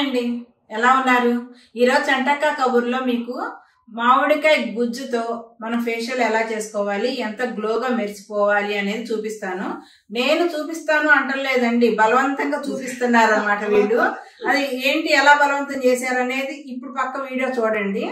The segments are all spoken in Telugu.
అండి ఎలా ఉన్నారు ఈరోజు చంటక్క కబుర్లో మీకు మామిడికాయ గుజ్జుతో మనం ఫేషియల్ ఎలా చేసుకోవాలి ఎంత గ్లోగా మెరిసిపోవాలి అనేది చూపిస్తాను నేను చూపిస్తాను అంటలేదండి బలవంతంగా చూపిస్తున్నారు అనమాట వీళ్ళు అది ఏంటి ఎలా బలవంతం చేశారనేది ఇప్పుడు పక్క వీడియో చూడండి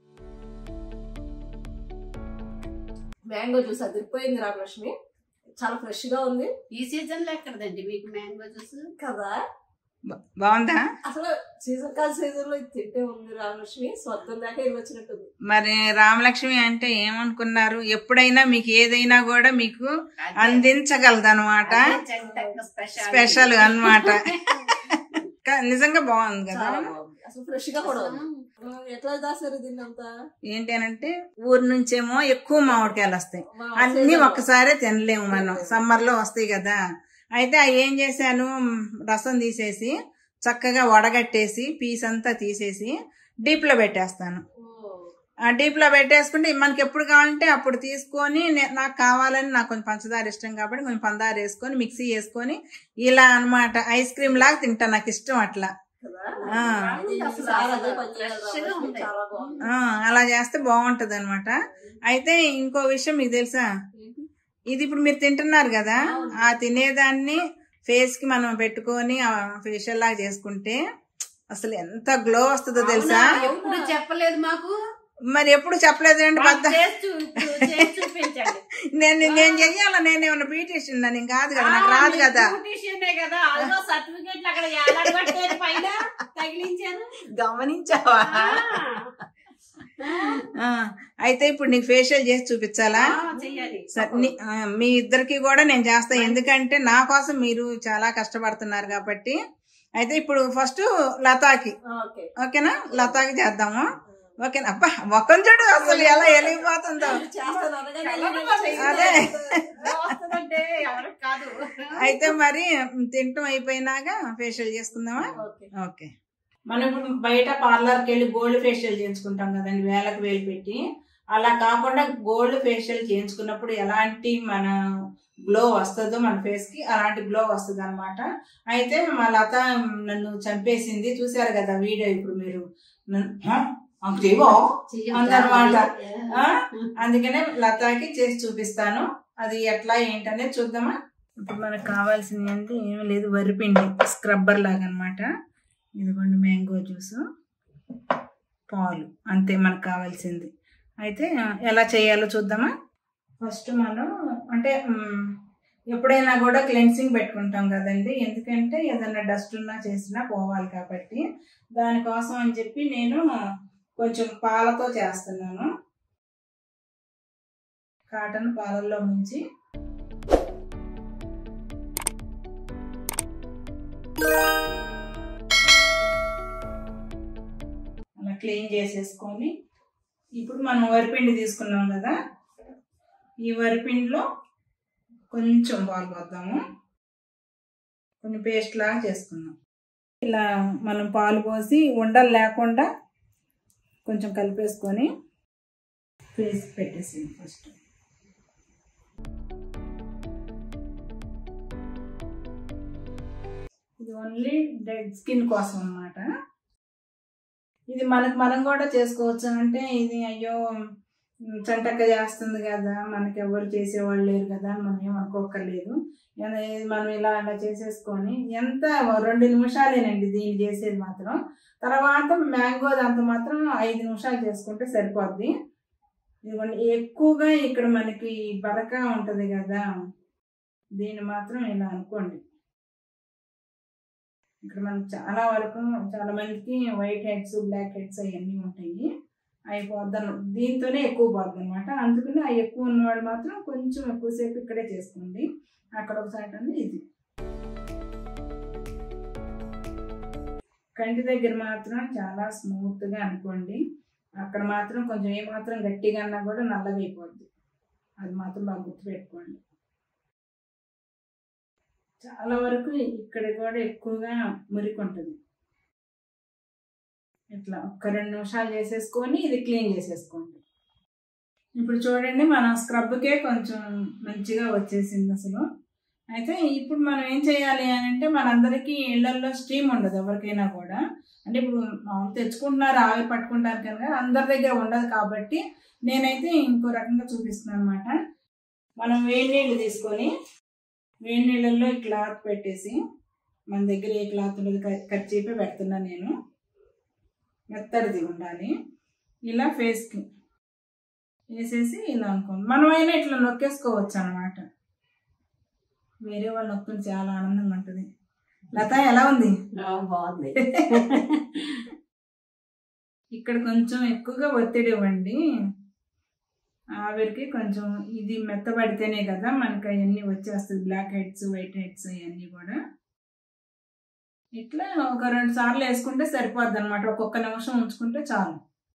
మ్యాంగో జ్యూస్ అదిరిపోయింది రామలక్ష్మి చాలా ఫ్రెష్ గా ఉంది ఈ సీజన్ లో ఎక్కడదండి మీకు మ్యాంగో జ్యూస్ కదా బా- బాగుందా అసలు సీజన్ కాల్ సీజన్ లో ఇది తింటే ఉంది రామలక్ష్మి స్వర్గం దాకా వెళ్ళి వచ్చినట్టుంది మరి రామలక్ష్మి అంటే ఏమనుకున్నారు ఎప్పుడైనా మీకు ఏదైనా కూడా మీకు అందించగలదనమాట స్పెషల్ అన్నమాట కా- నిజంగా బాగుంది కదా చాలా బాగుంది అసలు ఫ్రెష్ గా కూడా ఉంది ఆ, ఎట్లా దాసారు దీన్ని అంతా ఏంటి అని అంటే ఊరు నుంచేమో ఎక్కువ మామిడికాయలు వస్తాయి మా అన్ని season లో. ఒక్కసారే తినలేము మనం సమ్మర్ లో వస్తాయి కదా అయితే అవి ఏం చేశాను రసం తీసేసి చక్కగా వడగట్టేసి పీస్ అంతా తీసేసి డీప్ లో పెట్టేస్తాను ఓ, ఆ డీప్ లో పెట్టేసుకుంటే మనకి ఎప్పుడు కావాలంటే అప్పుడు తీసుకొని నే- నాకు కావాలని నాకు కొంచెం పంచదార ఇష్టం కాబట్టి కొంచెం పంచదార వేసుకొని మిక్సీ వేసుకొని ఇలా అన్నమాట ఐస్ క్రీమ్ లాగా తింటా నాకు ఇష్టం అట్లా కదా ఆ. ఇది అసలు చాలా అదే అసలు పని చేయాలి fresh గా రామలక్ష్మి, ఉంటాయి. చాలా బాగుంది ఆ, అలా చేస్తే బాగుంటది అనమాట అయితే ఇంకో విషయం మీకు తెలుసా ఏంటి? ఇది ఇప్పుడు మీరు తింటున్నారు కదా అవును. ఆ తినేదాన్ని ఫేస్ కి మనం పెట్టుకొని ఫేషియల్ లాగా చేసుకుంటే అసలు ఎంత గ్లో వస్తుందో తెలుసా అవునా? ఎప్పుడు చెప్పలేదు మాకు మరి ఎప్పుడు చెప్పలేదండి మాకు పెద్ద చేసి చూ- చేసి చూపించండి నేను నేను చెయ్యాలా నేను ఏమన్నా బ్యూటిషియన్ నేను కాదు కదా నాకు రాదు కదా బ్యూటీషియనే కదా అదిగో సర్టిఫికెట్లు అక్కడ ఏలాడబట్టారు పైన తగిలించారు గమనించావా ఆ. ఆ, అయితే ఇప్పుడు నీకు ఫేషియల్ చేసి చూపించాలా ఆ, చెయ్యాలి సరే, నీ- ఆ, మీ ఇద్దరికి కూడా నేను చేస్తా ఎందుకంటే నా కోసం మీరు చాలా కష్టపడుతున్నారు కాబట్టి అయితే ఇప్పుడు ఫస్ట్ లతాకి ఓకే ఓకేనా లతాకి చేద్దాము ఓకేనా అబ్బా మొక్కం చూడు అసలు ఎలా వెలిగిపోతుందో చేస్తాను అనగానే కలర్ నేను మరి చేస్తాను. అదే. ఎలా వస్తుందంటే ఎవరికి కాదు అయితే మరి తింటం అయిపోయినాక ఫేషియల్ చేసుకుందామా ఓకే ఓకే మనం ఇప్పుడు బయట పార్లర్కి వెళ్ళి గోల్డ్ ఫేషియల్ చేయించుకుంటాం కదండి వేలకు వేలు పెట్టి అలా కాకుండా గోల్డ్ ఫేషియల్ చేయించుకున్నప్పుడు ఎలాంటి మన గ్లో వస్తుందో మన ఫేస్ కి అలాంటి గ్లో వస్తుంది అనమాట అయితే మా లత నన్ను చంపేసింది చూసారు కదా వీడియో ఇప్పుడు మీరు నన్ను, "హ? అంత చేయవా?" అందరమాట ఆ? అందుకనే లతాకి చేసి చూపిస్తాను అది ఎట్లా ఏంటనేది చూద్దామా ఇప్పుడు మనకు కావాల్సింది అంటే ఏమీ లేదు వరిపిండి స్క్రబ్బర్ లాగా అనమాట ఇదిగోండి మ్యాంగో జ్యూస్ పాలు అంతే మనకు కావాల్సింది అయితే ఎలా చేయాలో చూద్దామా ఫస్ట్ మనం అంటే మ్, ఎప్పుడైనా కూడా క్లెన్సింగ్ పెట్టుకుంటాం కదండి ఎందుకంటే ఏదైనా డస్ట్ ఉన్నా చేసినా పోవాలి కాబట్టి దానికోసం అని చెప్పి నేను కొంచెం పాలతో చేస్తున్నాను కాటన్ పాలల్లో ముంచి అలా క్లీన్ చేసేసుకొని ఇప్పుడు మనం వరిపిండి తీసుకున్నాం కదా ఈ వరిపిండిలో కొంచెం పాలు పోద్దాము కొన్ని పేస్ట్ లాగా చేసుకుందాం ఇలా మనం పాలు పోసి ఉండలు లేకుండా కొంచెం కలిపేసుకొని ఫేస్ పెట్టేసి ఫస్ట్ ఇది ఓన్లీ డెడ్ స్కిన్ కోసం అన్నమాట ఇది మనకు మనం కూడా చేసుకోవచ్చు అంటే ఇది అయ్యో ఉమ్, చంటక్క చేస్తుంది కదా మనకి ఎవరు చేసేవాళ్ళు లేరు కదా అని మనం ఏం అనుకోకర్లేదు ఏదో ఇది మనం ఇలా అలా చేసేసుకొని ఎంత రెండు నిమిషాలేనండి దీన్ని చేసేది మాత్రం తర్వాత మ్యాంగో అంత మాత్రం ఐదు నిమిషాలు చేసుకుంటే సరిపోద్ది ఇదిగోండి ఎక్కువగా ఇక్కడ మనకి బరక ఉంటది కదా దీన్ని మాత్రం ఇలా అనుకోండి ఇక్కడ మనకు చాలా వరకు చాలా మందికి వైట్ హెడ్స్ బ్లాక్ హెడ్స్ అవన్నీ ఉంటాయి అవి పోద్దను దీంతోనే ఎక్కువ పోద్ది అనమాట అందుకని అవి ఎక్కువ ఉన్నవాడు మాత్రం కొంచెం ఎక్కువసేపు ఇక్కడే చేసుకోండి అక్కడ ఒకసారి అని ఇది కంటి దగ్గర మాత్రం చాలా స్మూత్ గా అనుకోండి అక్కడ మాత్రం కొంచెం ఏ మాత్రం గట్టిగా అన్నా కూడా నల్లగా అయిపోద్ది అది మాత్రం బాగా గుర్తుపెట్టుకోండి చాలా వరకు ఇక్కడ కూడా ఎక్కువగా మురికి ఉంటుంది ఇట్లా ఒక్క రెండు నిమిషాలు చేసేసుకొని ఇది క్లీన్ చేసేసుకోండి ఇప్పుడు చూడండి మన స్క్రబ్కే కొంచెం మంచిగా వచ్చేసింది అసలు అయితే ఇప్పుడు మనం ఏం చేయాలి అని అంటే మనందరికీ ఇళ్లలో స్టీమ్ ఉండదు ఎవరికైనా కూడా అంటే ఇప్పుడు మామూలు తెచ్చుకుంటున్నారు ఆవిరి పట్టుకుంటారు కనుక అందరి దగ్గర ఉండదు కాబట్టి నేనైతే ఇంకో రకంగా చూపిస్తున్నాను అనమాట మనం వేడి నీళ్ళు తీసుకొని వేడి నీళ్ళల్లో ఈ క్లాత్ పెట్టేసి మన దగ్గర ఏ క్లాత్ ఉండదు ఖర్చీపే పెడుతున్నాను నేను మెత్తడిది ఉండాలి ఇలా ఫేస్కి వేసేసి ఇలా అనుకోండి మనమైనా ఇట్లా నొక్కేసుకోవచ్చు అనమాట వేరే వాళ్ళు నొక్కుంటే చాలా ఆనందంగా ఉంటుంది లత ఎలా ఉంది బాగుంది ఇక్కడ కొంచెం ఎక్కువగా ఒత్తిడి ఇవ్వండి ఆవిరికి కొంచెం ఇది మెత్తబడితేనే కదా మనకి అవన్నీ వచ్చేస్తుంది బ్లాక్ హెడ్స్ వైట్ హెడ్స్ అవన్నీ కూడా ఇట్లా ఒక రెండు సార్లు వేసుకుంటే సరిపోద్ది అనమాట ఒక్కొక్క నిమిషం ఉంచుకుంటే చాలు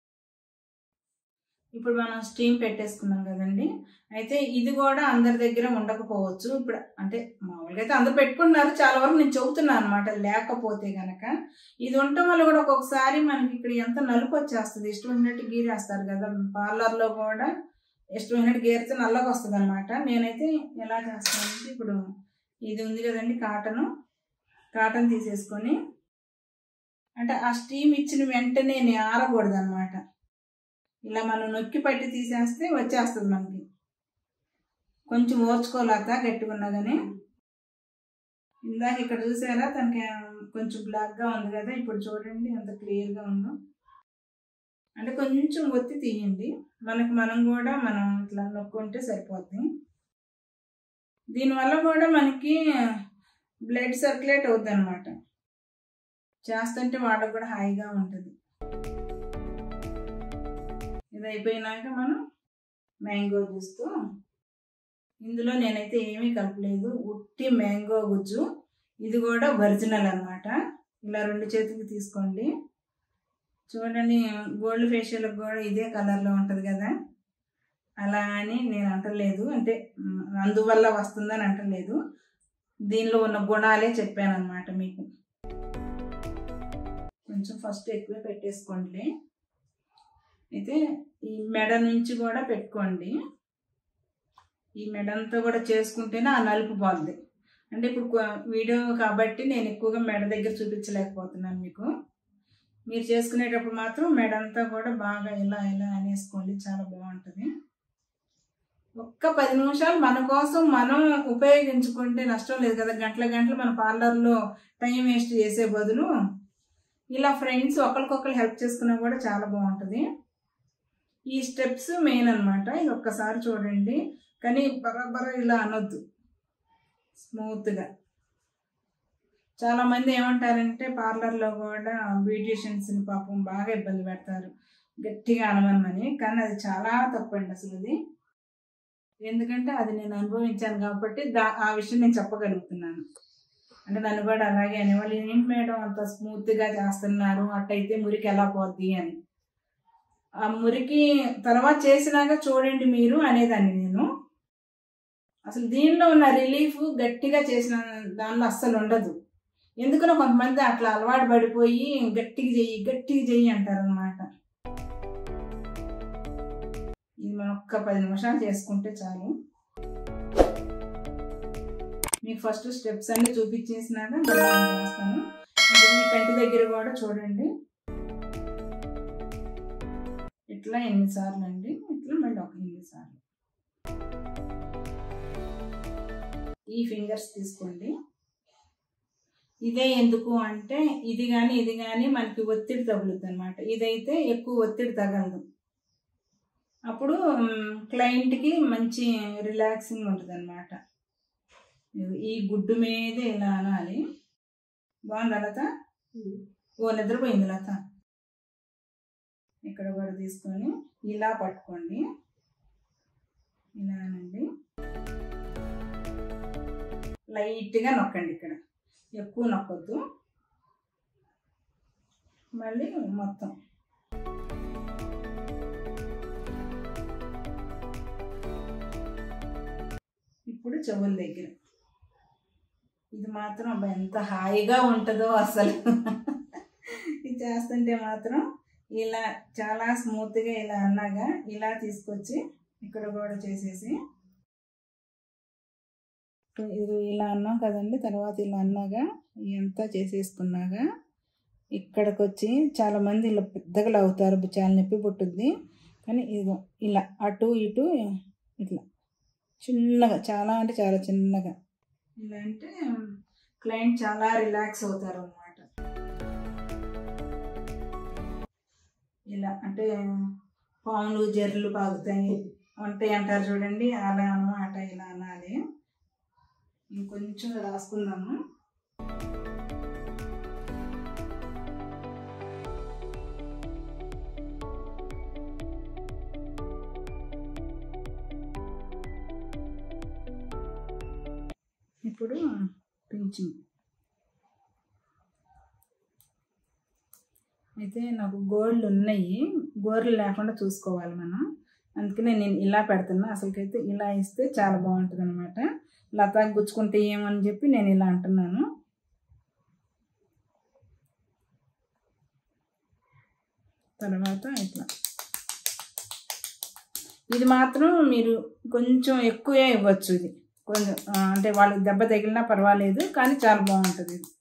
ఇప్పుడు మనం స్టీమ్ పెట్టేసుకున్నాం కదండి అయితే ఇది కూడా అందరి దగ్గర ఉండకపోవచ్చు ఇప్పుడు అంటే మామూలుగా అయితే అందరు పెట్టుకున్నారు చాలా వరకు నేను చెబుతున్నాను అనమాట లేకపోతే గనక ఇది ఉండటం వల్ల కూడా ఒక్కొక్కసారి మనకి ఇక్కడ ఎంత నలుపు వచ్చేస్తుంది ఇష్టమైనట్టు గీరేస్తారు కదా పార్లర్లో కూడా ఇష్టమైనట్టు గీరితే నల్లగా వస్తుంది అనమాట నేనైతే ఎలా చేస్తానంటే ఇప్పుడు ఇది ఉంది కదండి కాటను కాటన్ తీసేసుకొని అంటే ఆ స్టీమ్ ఇచ్చిన వెంటనే నేను ఆరకూడదు అనమాట ఇలా మనం నొక్కి పట్టి తీసేస్తే వచ్చేస్తుంది మనకి కొంచెం ఓర్చుకోలేక గట్టిగా కానీ ఇందాక ఇక్కడ చూసారా తనకి కొంచెం బ్లాక్గా ఉంది కదా ఇప్పుడు చూడండి ఎంత క్లియర్గా ఉందో అంటే కొంచెం ఒత్తి తీయండి మనకి మనం కూడా మనం ఇట్లా నొక్కుంటే సరిపోద్ది దీనివల్ల కూడా మనకి బ్లడ్ సర్క్యులేట్ అవుద్ది అనమాట చేస్తుంటే వాళ్ళకు కూడా హాయిగా ఉంటుంది ఇది అయిపోయినాక మనం మ్యాంగో జ్యూస్తో ఇందులో నేనైతే ఏమీ కలపలేదు ఉట్టి మ్యాంగో గుజ్జు ఇది కూడా ఒరిజినల్ అనమాట ఇలా రెండు చేతులకి తీసుకోండి చూడండి గోల్డ్ ఫేషియల్కి కూడా ఇదే కలర్లో ఉంటుంది కదా అలా అని నేను అంటలేదు అంటే మ్, అందువల్ల వస్తుందని అంటలేదు దీనిలో ఉన్న గుణాలే చెప్పాను అనమాట మీకు కొంచెం ఫస్ట్ ఎక్కువ పెట్టేసుకోండి అయితే ఈ మెడ నుంచి కూడా పెట్టుకోండి ఈ మెడ అంతా కూడా చేసుకుంటేనే ఆ నలుపు పోద్ది అంటే ఇప్పుడు కొ- వీడియో కాబట్టి నేను ఎక్కువగా మెడ దగ్గర చూపించలేకపోతున్నాను మీకు మీరు చేసుకునేటప్పుడు మాత్రం మెడ అంతా కూడా బాగా ఇలా ఇలా అనేసుకోండి చాలా బాగుంటుంది ఒక్క పది నిమిషాలు మన కోసం మనం ఉపయోగించుకుంటే నష్టం లేదు కదా గంటల గంటలు మన పార్లర్లో టైం వేస్ట్ చేసే బదులు ఇలా ఫ్రెండ్స్ ఒకరికొకరు హెల్ప్ చేసుకున్నా కూడా చాలా బాగుంటుంది ఈ స్టెప్స్ మెయిన్ అన్నమాట ఇది ఒక్కసారి చూడండి కానీ బరాబర ఇలా అనొద్దు స్మూత్గా చాలా మంది ఏమంటారంటే పార్లర్లో కూడా బ్యూటిషియన్స్ని పాపం బాగా ఇబ్బంది పెడతారు గట్టిగా అనమని కానీ అది చాలా తప్పండి అసలు అది ఎందుకంటే అది నేను అనుభవించాను కాబట్టి దా ఆ విషయం నేను చెప్పగలుగుతున్నాను అంటే నన్ను కూడా అలాగే అనేవాళ్ళు ఏంటి మేడం అంత స్మూత్గా చేస్తున్నారు అట్టయితే మురికి ఎలా పోద్ది అని ఆ మురికి తర్వాత చేసినాక చూడండి మీరు అనేదాన్ని నేను అసలు దీనిలో ఉన్న రిలీఫ్ గట్టిగా చేసిన దానిలో అస్సలు ఉండదు ఎందుకనో కొంతమంది అట్లా అలవాటు పడిపోయి గట్టిగా చెయ్యి గట్టిగా చెయ్యి అంటారనమాట ఇది మనం ఒక్క పది నిమిషాలు చేసుకుంటే చాలు మీకు ఫస్ట్ స్టెప్స్ అన్ని చూపించేసినాక మళ్ళీ నేను చేస్తాను ఇప్పుడు మీ కంటి దగ్గర కూడా చూడండి ఇట్లా ఎన్నిసార్లు అండి ఇట్లా మళ్ళీ ఒక ఎన్నిసార్లు ఈ ఫింగర్స్ తీసుకోండి ఇదే ఎందుకు అంటే ఇది కానీ ఇది కానీ మనకి ఒత్తిడి తగులుద్ది అనమాట ఇదైతే ఎక్కువ ఒత్తిడి తగలదు అప్పుడు క్లయింట్కి మంచి రిలాక్సింగ్ ఉంటుంది అనమాట ఈ గుడ్డు మీద ఇలా అనాలి బాగుందా లత ఓ నిద్రపోయింది లత ఇక్కడ కూడా తీసుకొని ఇలా పట్టుకోండి ఇలా అనండి లైట్గా నొక్కండి ఇక్కడ ఎక్కువ నొక్కొద్దు మళ్ళీ మొత్తం ఇప్పుడు చెవుల దగ్గర ఇది మాత్రం అబ్బా ఎంత హాయిగా ఉంటుందో అసలు ఇది చేస్తుంటే మాత్రం ఇలా చాలా స్మూత్గా ఇలా అన్నాగా ఇలా తీసుకొచ్చి ఇక్కడ కూడా చేసేసి ఇది ఇలా అన్నాం కదండి తర్వాత ఇలా అన్నాగా ఎంత చేసేసుకున్నాగా ఇక్కడికి వచ్చి చాలామంది ఇలా పెద్దగా అవుతారు చాలా నొప్పి పుట్టుద్ది కానీ ఇదిగో ఇలా అటు ఇటు ఇట్లా చిన్నగా చాలా అంటే చాలా చిన్నగా ఇలా అంటే క్లయింట్ చాలా రిలాక్స్ అవుతారు అనమాట ఇలా అంటే పాములు జర్రులు పాగుతాయి ఉంటాయి అంటారు చూడండి అలా అన్నమాట ఇలా అనాలి ఇంకొంచెం రాసుకుందాము ఇప్పుడు పించింగ్ అయితే నాకు గోల్డ్ ఉన్నాయి గోర్లు లేకుండా చూసుకోవాలి మనం అందుకనే నేను ఇలా పెడుతున్నా అసలుకైతే ఇలా ఇస్తే చాలా బాగుంటుంది అనమాట లతాకి గుచ్చుకుంటే ఏమని చెప్పి నేను ఇలా అంటున్నాను తర్వాత ఇట్లా ఇది మాత్రం మీరు కొంచెం ఎక్కువే ఇవ్వచ్చు ఇది కొంచెం ఆ, అంటే వాళ్ళకి దెబ్బ తగిలినా పర్వాలేదు కానీ చాలా బాగుంటుంది ఇది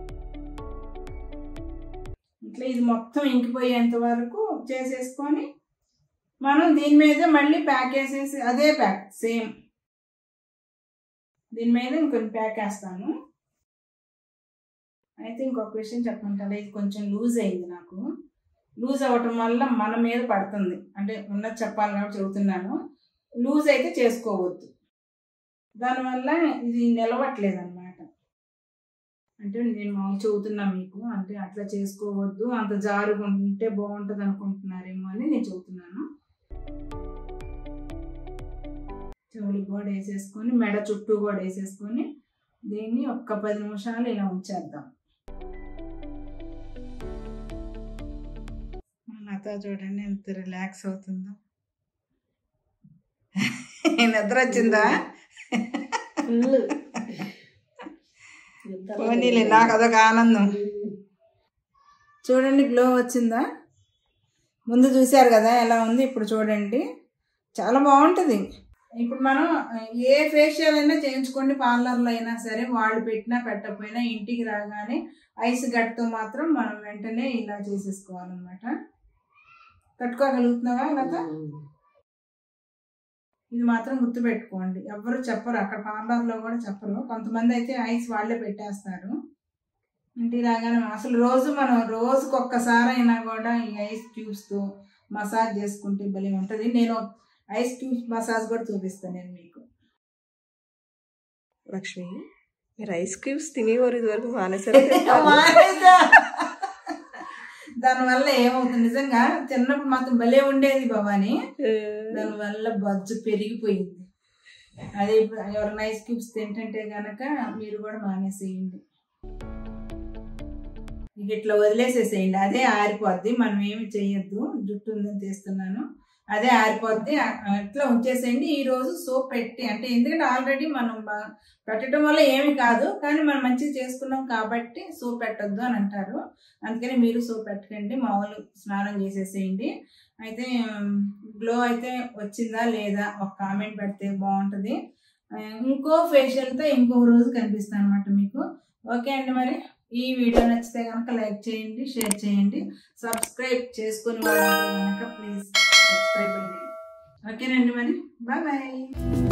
ఇట్లా ఇది మొత్తం ఇంకిపోయేంత వరకు చేసేసుకొని మనం దీని మీద మళ్ళీ ప్యాక్ వేసేసి అదే ప్యాక్ సేమ్ దీని మీద ఇంకొన్ని ప్యాక్ వేస్తాను అయితే ఇంకొక విషయం చెప్పమంటారా ఇది కొంచెం లూజ్ అయింది నాకు లూజ్ అవ్వటం వల్ల మన మీద పడుతుంది అంటే ఉన్నది చెప్పాలి కాబట్టి చెబుతున్నాను లూజ్ అయితే చేసుకోవద్దు దానివల్ల ఇది నిలవట్లేదు అనమాట అంటే నేను మామూలు చెబుతున్నా మీకు అంటే అట్లా చేసుకోవద్దు అంత జారుగా ఉంటే బాగుంటుంది అనుకుంటున్నారేమో అని నేను చెబుతున్నాను చెవులు కూడా వేసేసుకొని మెడ చుట్టూ కూడా వేసేసుకొని దీన్ని ఒక్క పది నిమిషాలు ఇలా ఉంచేద్దాం లత చూడండి ఎంత రిలాక్స్ అవుతుందో నిద్ర వచ్చిందా ఫుల్ పోనీలే నాకు అదొక ఆనందం చూడండి గ్లో వచ్చిందా ముందు చూశారు కదా ఎలా ఉంది ఇప్పుడు చూడండి చాలా బాగుంటుంది ఇప్పుడు మనం ఏ ఫేషియల్ అయినా చేయించుకోండి పార్లర్లో అయినా సరే వాళ్ళు పెట్టినా పెట్టకపోయినా ఇంటికి రాగానే ఐస్ గట్తో మాత్రం మనం వెంటనే ఇలా చేసేసుకోవాలన్నమాట కట్టుకోగలుగుతున్నావా లత ఇది మాత్రం గుర్తుపెట్టుకోండి ఎవరు చెప్పరు అక్కడ పార్లర్లో కూడా చెప్పరు కొంతమంది అయితే ఐస్ వాళ్ళే పెట్టేస్తారు ఇంటికి రాగానే అసలు రోజు మనం రోజుకి ఒక్కసారి అయినా కూడా ఈ ఐస్ ట్యూబ్స్తో మసాజ్ చేసుకుంటే భలే ఉంటుంది నేను ఐస్ ట్యూబ్స్ మసాజ్ కూడా చూపిస్తాను నేను మీకు లక్ష్మి మీరు ఐస్ క్యూబ్స్ తినేవారు ఇదివరకు మానేసారు మానేసా. దానివల్ల ఏమవుతుంది నిజంగా చిన్నప్పుడు మాత్రం భలే ఉండేది భవాని దానివల్ల బజ్జు పెరిగిపోయింది అదే ఇప్పుడు ఎవరైనా ఐస్ క్యూబ్స్ తింటుంటే గనక మీరు కూడా మానేసేయండి ఇక ఇట్లా వదిలేసేసేయండి అదే ఆరిపోద్ది మనం ఏమి చెయ్యొద్దు జుట్టు ఉందని తీస్తున్నాను అదే ఆరిపోద్ది ఆ- అట్లా ఉంచేసేయండి ఈ రోజు సోప్ పెట్టి అంటే ఎందుకంటే ఆల్రెడీ మనం బా- పెట్టడం వల్ల ఏమి కాదు కానీ మనం మంచిగా చేసుకున్నాం కాబట్టి సోప్ పెట్టొద్దు అని అంటారు అందుకని మీరు సోప్ పెట్టకండి మామూలు స్నానం చేసేసేయండి అయితే గ్లో అయితే వచ్చిందా లేదా ఒక కామెంట్ పెడితే బాగుంటుంది ఆ, ఇంకో ఫేషియల్తో ఇంకో రోజు కనిపిస్తాను అనమాట మీకు ఓకే అండి మరి ఈ వీడియో నచ్చితే కనుక లైక్ చేయండి షేర్ చేయండి సబ్స్క్రైబ్ చేసుకుని వాళ్ళు కనుక ప్లీజ్ సబ్స్క్రైబ్ అండి ఓకేనండి మరి బాయ్ బాయ్